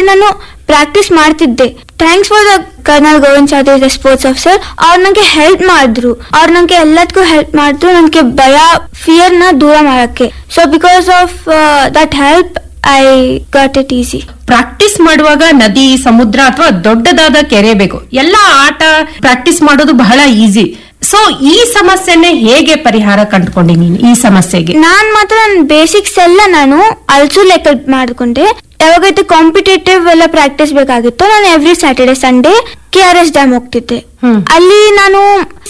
ನಾನು ಪ್ರಾಕ್ಟೀಸ್ ಮಾಡ್ತಿದ್ದೆ thanks for the colonel Govind Chaudhary sports officer ಅವ್ರು ನಂಗೆ ಹೆಲ್ಪ್ ಮಾಡಿದ್ರು ಅವ್ರು ನಂಗೆ ಎಲ್ಲದಕ್ಕೂ ಹೆಲ್ಪ್ ಮಾಡಿದ್ರು ನನಗೆ ಭಯ ಫಿಯರ್ ನ ದೂರ ಮಾಡಕ್ಕೆ so because of that help I got it easy practice ಮಾಡುವಾಗ ನದಿ ಸಮುದ್ರ ಅಥವಾ ದೊಡ್ಡದಾದ ಕೆರೆ ಬೇಕು ಎಲ್ಲ ಆಟ ಪ್ರಾಕ್ಟೀಸ್ ಮಾಡೋದು ಬಹಳ ಈಸಿ ಸೊ ಈ ಸಮಸ್ಯೆನೆ ಹೇಗೆ ಪರಿಹಾರ ಕಂಡುಕೊಂಡಿ ನೀನು ಈ ಸಮಸ್ಯೆಗೆ ನಾನ್ ಮಾತ್ರ ನನ್ನ ಬೇಸಿಕ್ಸ್ ಎಲ್ಲ ನಾನು ಅಲ್ಸು ಲೆಕ್ಕ ಮಾಡ್ಕೊಂಡೆ ಯಾವಾಗೈತೆ ಕಾಂಪಿಟೇಟಿವ್ ಎಲ್ಲ ಪ್ರಾಕ್ಟೀಸ್ ಬೇಕಾಗಿತ್ತು ನಾನು every Saturday Sunday K R S dam ಹೋಗ್ತಿದ್ದೆ ಹ್ಮ್. ಅಲ್ಲಿ ನಾನು